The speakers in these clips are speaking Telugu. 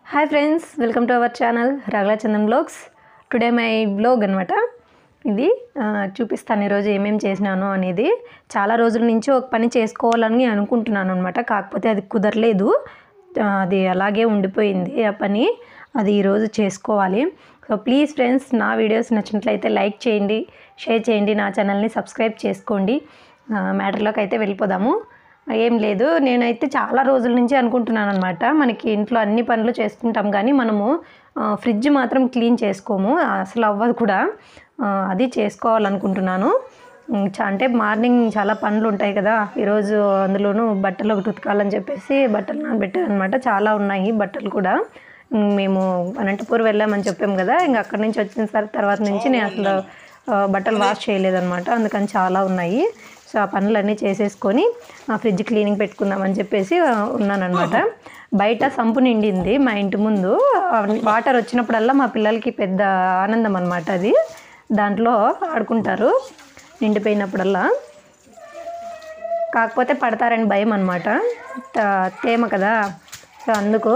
Hi friends welcome to our channel రాగలా Chandan vlogs today my vlog అనమాట ఇది ఆ, చూపిస్తాను ఈరోజు ఏమేమి చేసినాను అనేది చాలా రోజుల నుంచి ఒక పని చేసుకోవాలని అనుకుంటున్నాను అనమాట కాకపోతే అది కుదరలేదు ఆ, అది అలాగే ఉండిపోయింది ఆ పని అది ఈరోజు చేసుకోవాలి సో ప్లీజ్ ఫ్రెండ్స్ నా వీడియోస్ నచ్చినట్లయితే లైక్ చేయండి షేర్ చేయండి నా ఛానల్ని సబ్స్క్రైబ్ చేసుకోండి మ్యాటర్లోకి అయితే వెళ్ళిపోదాము ఏం లేదు నేనైతే చాలా రోజుల నుంచి అనుకుంటున్నాను అనమాట మనకి ఇంట్లో అన్ని పనులు చేసుకుంటాం కానీ మనము ఆ, ఫ్రిడ్జ్ మాత్రం క్లీన్ చేసుకోము అసలు అవ్వదు కూడా ఆ, అది చేసుకోవాలనుకుంటున్నాను ఉమ్, చా- అంటే మార్నింగ్ చాలా పనులు ఉంటాయి కదా ఈరోజు అందులోనూ బట్టలు ఒకటి ఉతకాలని చెప్పేసి బట్టలు నానబెట్టాను అనమాట చాలా ఉన్నాయి బట్టలు కూడా ఉమ్, మేము అనంతపూర్ వెళ్ళామని చెప్పాం కదా ఇంకా అక్కడి నుంచి వచ్చిన సర్- తర్వాత నుంచి నేను అసలు ఆ, బట్టలు వాష్ చేయలేదన్నమాట అందుకని చాలా ఉన్నాయి సో ఆ పనులన్నీ చేసేసుకొని ఆ ఫ్రిడ్జ్ క్లీనింగ్ పెట్టుకుందామని చెప్పేసి ఆ, ఉన్నానన్నమాట బయట సంపు నిండింది మా ఇంటి ముందు ఆ వాటర్ వచ్చినప్పుడల్లా మా పిల్లలకి పెద్ద ఆనందం అనమాట అది దాంట్లో ఆడుకుంటారు నిండిపోయినప్పుడల్లా కాకపోతే పడతారని భయం అనమాట తేమ కదా సో అందుకు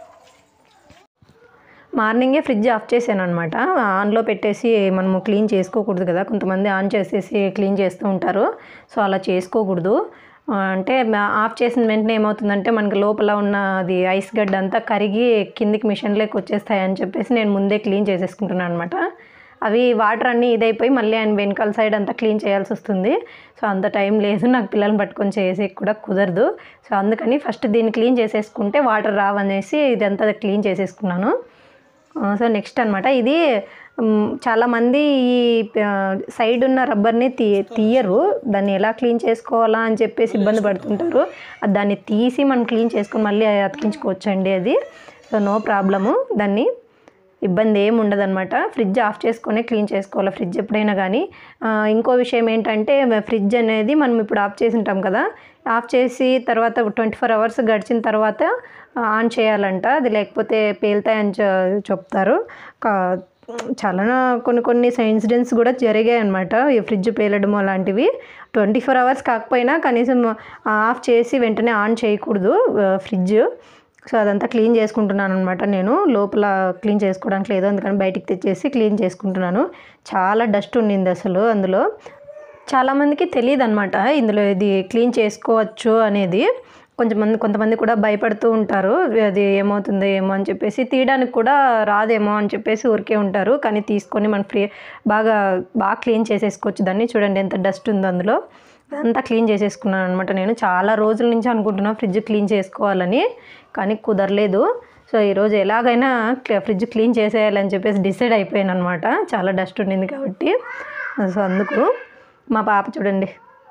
మార్నింగే ఫ్రిడ్జ్ ఆఫ్ చేశాను అనమాట ఆన్లో పెట్టేసి మనము క్లీన్ చేసుకోకూడదు కదా కొంతమంది ఆన్ చేసేసి క్లీన్ చేస్తూ ఉంటారు సో అలా చేసుకోకూడదు ఆ, అంటే మా- ఆఫ్ చేసిన వెంటనే ఏమవుతుందంటే మనకి లోపల ఉన్న అది ఐస్ గడ్డ అంతా కరిగి కిందికి మిషన్లోకి వచ్చేస్తాయని చెప్పేసి నేను ముందే క్లీన్ చేసేసుకుంటున్నాను అనమాట అవి వాటర్ అన్నీ ఇదైపోయి మళ్ళీ ఆయన వెనకాల సైడ్ అంతా క్లీన్ చేయాల్సి వస్తుంది సో అంత టైం లేదు నాకు పిల్లల్ని పట్టుకొని చేసే కూడా కుదరదు సో అందుకని ఫస్ట్ దీన్ని క్లీన్ చేసేసుకుంటే వాటర్ రావనేసి ఇదంతా క్లీన్ చేసేసుకున్నాను ఆ, సో నెక్స్ట్ అనమాట ఇది మ్, చాలామంది ఈ ఆ, సైడ్ ఉన్న రబ్బర్ని తీ తీయరు దాన్ని ఎలా క్లీన్ చేసుకోవాలా అని చెప్పేసి ఇబ్బంది పడుతుంటారు అది దాన్ని తీసి మనం క్లీన్ చేసుకొని మళ్ళీ అతికించుకోవచ్చండి అది సో నో ప్రాబ్లము దాన్ని ఇబ్బంది ఏమి ఉండదన్నమాట ఫ్రిడ్జ్ ఆఫ్ చేసుకొని క్లీన్ చేసుకోవాలి ఫ్రిడ్జ్ ఎప్పుడైనా కానీ ఆ, ఇంకో విషయం ఏంటంటే ఫ్రిడ్జ్ అనేది మనం ఇప్పుడు ఆఫ్ చేసి ఉంటాం కదా ఆఫ్ చేసి తర్వాత ట్వంటీ ఫోర్ అవర్స్ గడిచిన తర్వాత ఆన్ చేయాలంట అది లేకపోతే పేలుతాయని చె- చెప్తారు కా- చాలా కొన్ని కొన్ని ఇన్సిడెంట్స్ కూడా జరిగాయి అనమాట ఈ ఫ్రిడ్జ్ పేలడం అలాంటివి ట్వంటీ ఫోర్ అవర్స్ కాకపోయినా కనీసం ఆఫ్ చేసి వెంటనే ఆన్ చేయకూడదు ఆ, ఫ్రిడ్జ్ సో అదంతా క్లీన్ చేసుకుంటున్నాను అనమాట నేను లోపల క్లీన్ చేసుకోవడానికి లేదు అందుకని బయటికి తెచ్చేసి క్లీన్ చేసుకుంటున్నాను చాలా డస్ట్ ఉండింది అసలు అందులో చాలామందికి తెలియదు అనమాట ఇందులో ఇది క్లీన్ చేసుకోవచ్చు అనేది కొంతమంది కొంతమంది కూడా భయపడుతూ ఉంటారు అది ఏమవుతుందో ఏమో అని చెప్పేసి తీయడానికి కూడా రాదేమో అని చెప్పేసి ఊరికే ఉంటారు కానీ తీసుకొని మనం ఫ్రీ బాగా బాగా క్లీన్ చేసేసుకోవచ్చు దాన్ని చూడండి ఎంత డస్ట్ ఉందో అందులో అదంతా క్లీన్ చేసేసుకున్నాను అనమాట నేను చాలా రోజుల నుంచి అనుకుంటున్నా ఫ్రిడ్జ్ క్లీన్ చేసుకోవాలని కానీ కుదరలేదు సో ఈరోజు ఎలాగైనా క్ల- ఫ్రిడ్జ్ క్లీన్ చేసేయాలని చెప్పేసి డిసైడ్ అయిపోయాను అనమాట చాలా డస్ట్ ఉండింది కాబట్టి సో అందుకు మా పాప చూడండి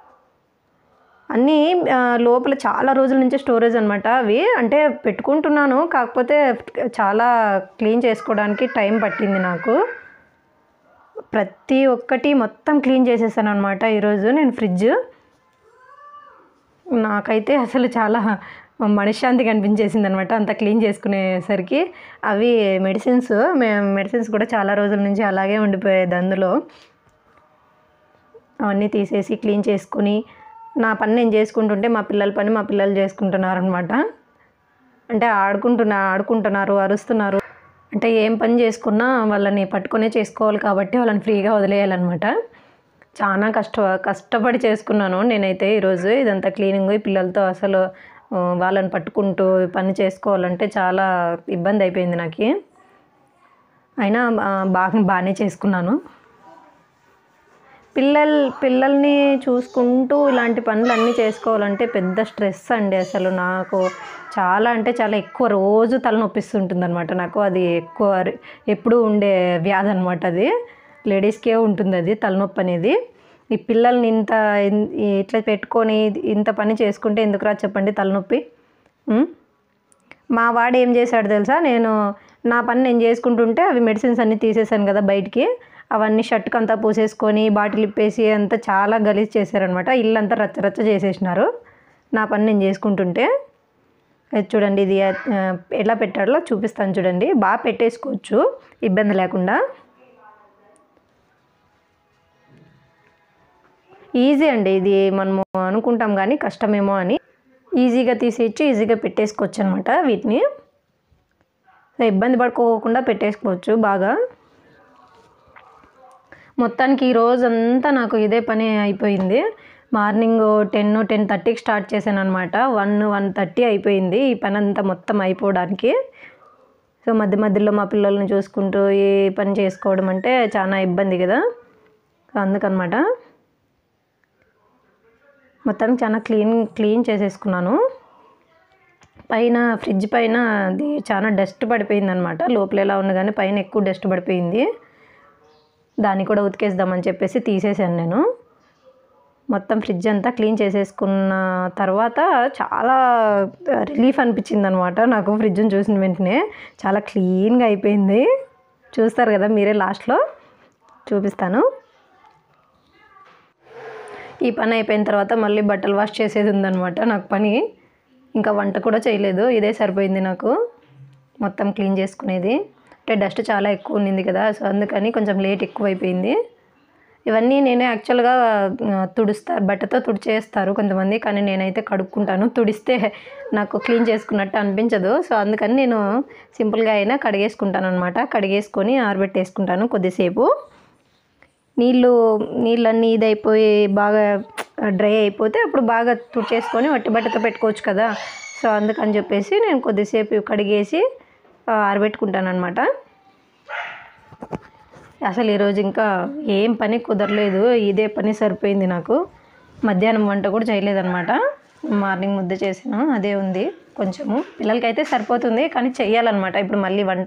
అన్నీ ఆ, లోపల చాలా రోజుల నుంచి స్టోరేజ్ అనమాట అవి అంటే పెట్టుకుంటున్నాను కాకపోతే చాలా క్లీన్ చేసుకోవడానికి టైం పట్టింది నాకు ప్రతి ఒక్కటి మొత్తం క్లీన్ చేసేసాను అనమాట ఈరోజు నేను ఫ్రిడ్జ్ నాకైతే అసలు చాలా మనశ్శాంతి కనిపించేసింది అనమాట అంత క్లీన్ చేసుకునేసరికి అవి మెడిసిన్స్ మేము మెడిసిన్స్ కూడా చాలా రోజుల నుంచి అలాగే ఉండిపోయేది అందులో అవన్నీ తీసేసి క్లీన్ చేసుకుని నా పని నేను చేసుకుంటుంటే మా పిల్లల పని మా పిల్లలు చేసుకుంటున్నారు అనమాట అంటే ఆడుకుంటున్నా ఆడుకుంటున్నారు అరుస్తున్నారు అంటే ఏం పని చేసుకున్నా వాళ్ళని పట్టుకొనే చేసుకోవాలి కాబట్టి వాళ్ళని ఫ్రీగా వదిలేయాలన్నమాట చాలా కష్ట కష్టపడి చేసుకున్నాను నేనైతే ఈరోజు ఇదంతా క్లీనింగ్ ఈ పిల్లలతో అసలు ఆ, వాళ్ళని పట్టుకుంటూ పని చేసుకోవాలంటే చాలా ఇబ్బంది అయిపోయింది నాకు అయినా ఆ, బాగా బాగానే చేసుకున్నాను పిల్లల్ పిల్లల్ని చూసుకుంటూ ఇలాంటి పనులు అన్నీ చేసుకోవాలంటే పెద్ద స్ట్రెస్ అండి అసలు నాకు చాలా అంటే చాలా ఎక్కువ రోజు తలనొప్పిస్తుంటుంది అనమాట నాకు అది ఎక్కువ రి- ఎప్పుడూ ఉండే వ్యాధి అనమాట అది లేడీస్కే ఉంటుంది అది తలనొప్పి అనేది ఈ పిల్లల్ని ఇంత ఇన్- ఇట్లా పెట్టుకొని ఇంత పని చేసుకుంటే ఎందుకు రా చెప్పండి తలనొప్పి ఉం? మా వాడు ఏం చేశాడు తెలుసా నేను నా పని నేను చేసుకుంటుంటే అవి మెడిసిన్స్ అన్నీ తీసేసాను కదా బయటికి అవన్నీ షర్ట్కి అంతా పూసేసుకొని బాటిల్ ఇప్పేసి అంతా చాలా గలీజ్ చేశారనమాట ఇల్లంతా రచ్చ రచ్చ చేసేసినారు నా పని నేను చేసుకుంటుంటే ఇది చూడండి ఇది ఆ, ఎలా పెట్టాడో చూపిస్తాను చూడండి బాగా పెట్టేసుకోవచ్చు ఇబ్బంది లేకుండా ఈజీ అండి ఇది మనము అనుకుంటాం కానీ కష్టమేమో అని ఈజీగా తీసేయచ్చు ఈజీగా పెట్టేసుకోవచ్చు అనమాట వీటిని సో ఇబ్బంది పడుకోకుండా పెట్టేసుకోవచ్చు బాగా మొత్తానికి ఈ రోజంతా నాకు ఇదే పని అయిపోయింది మార్నింగ్ టెన్ టెన్ థర్టీకి స్టార్ట్ చేశాను అనమాట వన్ వన్ థర్టీ అయిపోయింది ఈ పని అంతా మొత్తం అయిపోవడానికి సో మధ్య మధ్యలో మా పిల్లల్ని చూసుకుంటూ ఈ పని చేసుకోవడం అంటే చాలా ఇబ్బంది కదా సో అందుకనమాట మొత్తానికి చాలా క్లీన్ క్లీన్ చేసేసుకున్నాను పైన ఫ్రిడ్జ్ పైన అది చాలా డస్ట్ పడిపోయింది అనమాట లోపల ఎలా ఉంది కానీ పైన ఎక్కువ డస్ట్ పడిపోయింది దాన్ని కూడా ఉతికేద్దామని చెప్పేసి తీసేసాను నేను మొత్తం ఫ్రిడ్జ్ అంతా క్లీన్ చేసేసుకున్న తర్వాత చాలా రిలీఫ్ అనిపించింది అనమాట నాకు ఫ్రిడ్జ్ని చూసిన వెంటనే చాలా క్లీన్గా అయిపోయింది చూస్తారు కదా మీరే లాస్ట్లో చూపిస్తాను ఈ పని అయిపోయిన తర్వాత మళ్ళీ బట్టలు వాష్ చేసేది ఉందన్నమాట నాకు పని ఇంకా వంట కూడా చేయలేదు ఇదే సరిపోయింది నాకు మొత్తం క్లీన్ చేసుకునేది అంటే డస్ట్ చాలా ఎక్కువ ఉన్నింది కదా సో అందుకని కొంచెం లేట్ ఎక్కువ అయిపోయింది ఇవన్నీ నేనే యాక్చువల్గా ఆ, తుడుస్తారు బట్టతో తుడిచేస్తారు కొంతమంది కానీ నేనైతే కడుక్కుంటాను తుడిస్తే నాకు క్లీన్ చేసుకున్నట్టు అనిపించదు సో అందుకని నేను సింపుల్గా అయినా కడిగేసుకుంటాను అనమాట కడిగేసుకొని ఆరబెట్టేసుకుంటాను కొద్దిసేపు నీళ్ళు నీళ్ళన్నీ ఇదైపోయి బాగా డ్రై అయిపోతే అప్పుడు బాగా తుడిచేసుకొని వట్టి బట్టతో పెట్టుకోవచ్చు కదా సో అందుకని చెప్పేసి నేను కొద్దిసేపు కడిగేసి ఆ, ఆరబెట్టుకుంటాను అనమాట అసలు ఈరోజు ఇంకా ఏం పని కుదరలేదు ఇదే పని సరిపోయింది నాకు మధ్యాహ్నం వంట కూడా చేయలేదన్నమాట మార్నింగ్ ముద్ద చేసిన అదే ఉంది కొంచెము పిల్లలకైతే సరిపోతుంది కానీ చెయ్యాలన్నమాట ఇప్పుడు మళ్ళీ వంట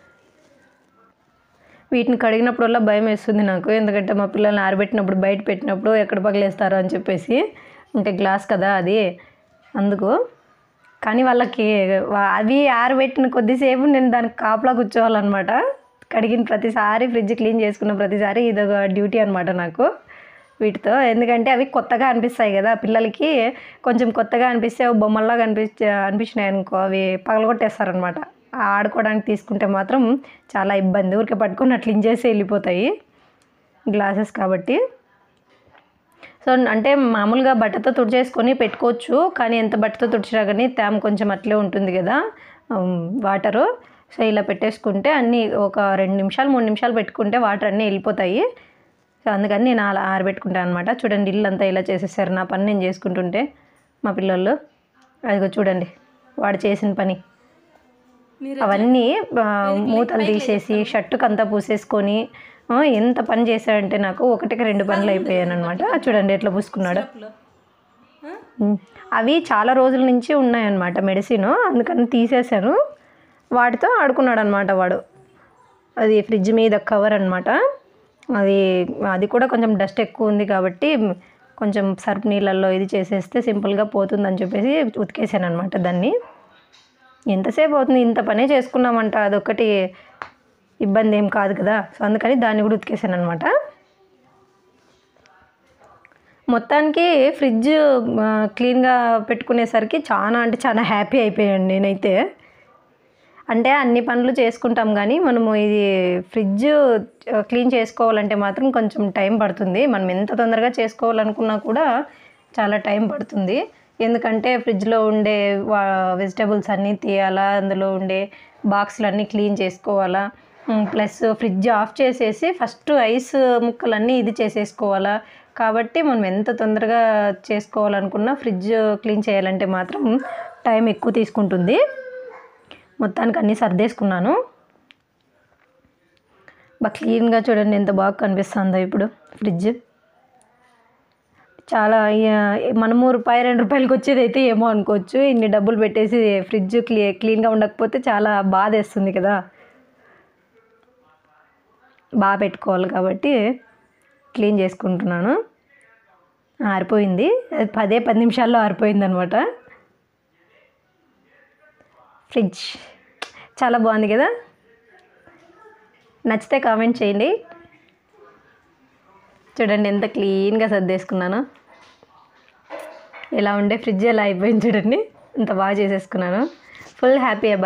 వీటిని కడిగినప్పుడల్లా భయం వేస్తుంది నాకు ఎందుకంటే మా పిల్లల్ని ఆరబెట్టినప్పుడు బయట పెట్టినప్పుడు ఎక్కడ పగిలేస్తారో అని చెప్పేసి అంటే గ్లాస్ కదా అది అందుకు కానీ వాళ్ళకి వా- అవి ఆరబెట్టిన కొద్దిసేపు నేను దానికి కాపలా కూర్చోవాలన్నమాట కడిగిన ప్రతిసారి ఫ్రిడ్జ్ క్లీన్ చేసుకున్న ప్రతిసారి ఇదొక డ్యూటీ అనమాట నాకు వీటితో ఎందుకంటే అవి కొత్తగా అనిపిస్తాయి కదా పిల్లలకి కొంచెం కొత్తగా అనిపిస్తే అవి బొమ్మల్లాగా అనిపించ అనిపించినాయి అనుకో అవి పగలగొట్టేస్తారనమాట ఆడుకోవడానికి తీసుకుంటే మాత్రం చాలా ఇబ్బంది ఊరికే పట్టుకొని అట్లా ఇంచేసి వెళ్ళిపోతాయి గ్లాసెస్ కాబట్టి సో అంటే మామూలుగా బట్టతో తుడిచేసుకొని పెట్టుకోవచ్చు కానీ ఎంత బట్టతో తుడిచినా కానీ తేమ కొంచెం అట్లే ఉంటుంది కదా వాటరు సో ఇలా పెట్టేసుకుంటే అన్నీ ఒక రెండు నిమిషాలు మూడు నిమిషాలు పెట్టుకుంటే వాటర్ అన్నీ వెళ్ళిపోతాయి సో అందుకని నేను అలా ఆరబెట్టుకుంటాను అనమాట చూడండి ఇల్లు అంతా ఇలా చేసేసారు నా పని నేను చేసుకుంటుంటే మా పిల్లలు అదిగో చూడండి వాడు చేసిన పని అవన్నీ ఆ, మూతలు తీసేసి షర్టుకు అంతా పూసేసుకొని ఆ, ఎంత పని చేశాడంటే నాకు ఒకటికి రెండు పనులు అయిపోయాను అనమాట చూడండి ఎట్లా పూసుకున్నాడు ఉమ్. అవి చాలా రోజుల నుంచి ఉన్నాయన్నమాట మెడిసిన్ అందుకని తీసేశాను వాటితో ఆడుకున్నాడు అనమాట వాడు అది ఫ్రిడ్జ్ మీద కవర్ అనమాట అది అది కూడా కొంచెం డస్ట్ ఎక్కువ ఉంది కాబట్టి కొంచెం సర్ఫ్ నీళ్ళల్లో ఇది చేసేస్తే సింపుల్గా పోతుందని చెప్పేసి ఉతికేసాను అనమాట దాన్ని ఎంతసేపు అవుతుంది ఇంత పనే చేసుకున్నామంట అదొక్కటి ఇబ్బంది ఏం కాదు కదా సో అందుకని దాన్ని కూడా ఉతికేసాను అనమాట మొత్తానికి ఫ్రిడ్జ్ ఆ, క్లీన్గా పెట్టుకునేసరికి చాలా అంటే చాలా హ్యాపీ అయిపోయాను నేనైతే అంటే అన్ని పనులు చేసుకుంటాం కానీ మనము ఇది ఫ్రిడ్జ్ ఆ, క్లీన్ చేసుకోవాలంటే మాత్రం కొంచెం టైం పడుతుంది మనం ఎంత తొందరగా చేసుకోవాలనుకున్నా కూడా చాలా టైం పడుతుంది ఎందుకంటే ఫ్రిడ్జ్లో ఉండే వెజిటబుల్స్ అన్నీ తీయాలా అందులో ఉండే బాక్సులు అన్నీ క్లీన్ చేసుకోవాలా ఉమ్, ప్లస్ ఫ్రిడ్జ్ ఆఫ్ చేసేసి ఫస్ట్ ఐస్ ముక్కలన్నీ ఇది చేసేసుకోవాలా కాబట్టి మనం ఎంత తొందరగా చేసుకోవాలనుకున్నా ఫ్రిడ్జ్ క్లీన్ చేయాలంటే మాత్రం టైం ఎక్కువ తీసుకుంటుంది మొత్తానికి అన్నీ సర్దేసుకున్నాను బాగా క్లీన్గా చూడండి ఎంత బాగా కనిపిస్తుందో ఇప్పుడు ఫ్రిడ్జ్ చాలా ఇయ- మనము రూపాయి రెండు రూపాయలకి వచ్చేది అయితే ఏమో అనుకోవచ్చు ఇన్ని డబ్బులు పెట్టేసి ఫ్రిడ్జ్ క్లీ క్లీన్గా ఉండకపోతే చాలా బాధ వేస్తుంది కదా బాగా పెట్టుకోవాలి కాబట్టి క్లీన్ చేసుకుంటున్నాను ఆరిపోయింది అది పదే పది నిమిషాల్లో ఆరిపోయింది అనమాట ఫ్రిడ్జ్ చాలా బాగుంది కదా నచ్చితే కామెంట్ చేయండి చూడండి ఎంత క్లీన్గా సర్దేసుకున్నాను ఇలా ఉండే ఫ్రిడ్జ్ ఎలా అయిపోయింది చూడండి ఎంత బాగా చేసేసుకున్నాను ఫుల్ హ్యాపీ అబ్బా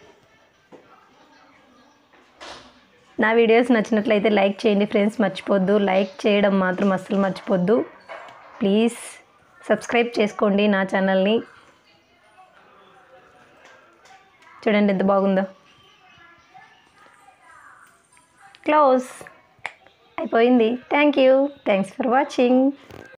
నా వీడియోస్ నచ్చినట్లయితే లైక్ చేయండి ఫ్రెండ్స్ మర్చిపోద్దు లైక్ చేయడం మాత్రం అస్సలు మర్చిపోద్దు ప్లీజ్ సబ్స్క్రైబ్ చేసుకోండి నా ఛానల్ని చూడండి ఎంత బాగుందో క్లోజ్ అయిపోయింది thank you thanks for watching